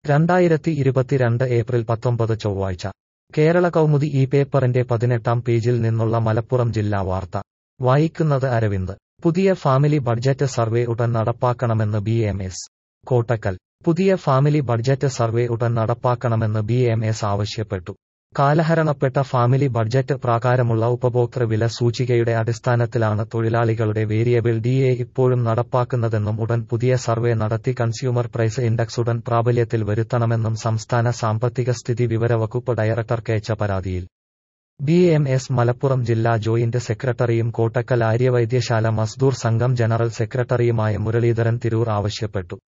രണ്ടായിരത്തി ഇരുപത്തിരണ്ട് ഏപ്രിൽ പത്തൊമ്പത് ചൊവ്വാഴ്ച കേരള കൗമുദി ഈ പേപ്പറിന്റെ പതിനെട്ടാം പേജിൽ നിന്നുള്ള മലപ്പുറം ജില്ലാ വാർത്ത വായിക്കുന്നത് അരവിന്ദ് പുതിയ ഫാമിലി ബഡ്ജറ്റ് സർവേ ഉടൻ നടപ്പാക്കണമെന്ന് ബി എം എസ് കോട്ടക്കൽ പുതിയ ഫാമിലി ബഡ്ജറ്റ് സർവേ ഉടൻ നടപ്പാക്കണമെന്ന് ബി എം എസ് ആവശ്യപ്പെട്ടു കാലഹരണപ്പെട്ട ഫാമിലി ബഡ്ജറ്റ് പ്രകാരമുള്ള ഉപഭോക്തൃ വില സൂചികയുടെ അടിസ്ഥാനത്തിലാണ് തൊഴിലാളികളുടെ വേരിയബിൾ ഡി എ ഇപ്പോഴും നടപ്പാക്കുന്നതെന്നും ഉടൻ പുതിയ സർവേ നടത്തി കൺസ്യൂമർ പ്രൈസ് ഇൻഡെക്സ് ഉടൻ പ്രാബല്യത്തിൽ വരുത്തണമെന്നും സംസ്ഥാന സാമ്പത്തിക സ്ഥിതി വിവര വകുപ്പ് ഡയറക്ടർക്കയച്ച പരാതിയിൽ ബി എം എസ് മലപ്പുറം ജില്ലാ ജോയിന്റ് സെക്രട്ടറിയും കോട്ടക്കൽ ആര്യവൈദ്യശാല മസ്ദൂർ സംഘം ജനറൽ സെക്രട്ടറിയുമായ മുരളീധരൻ തിരൂർ ആവശ്യപ്പെട്ടു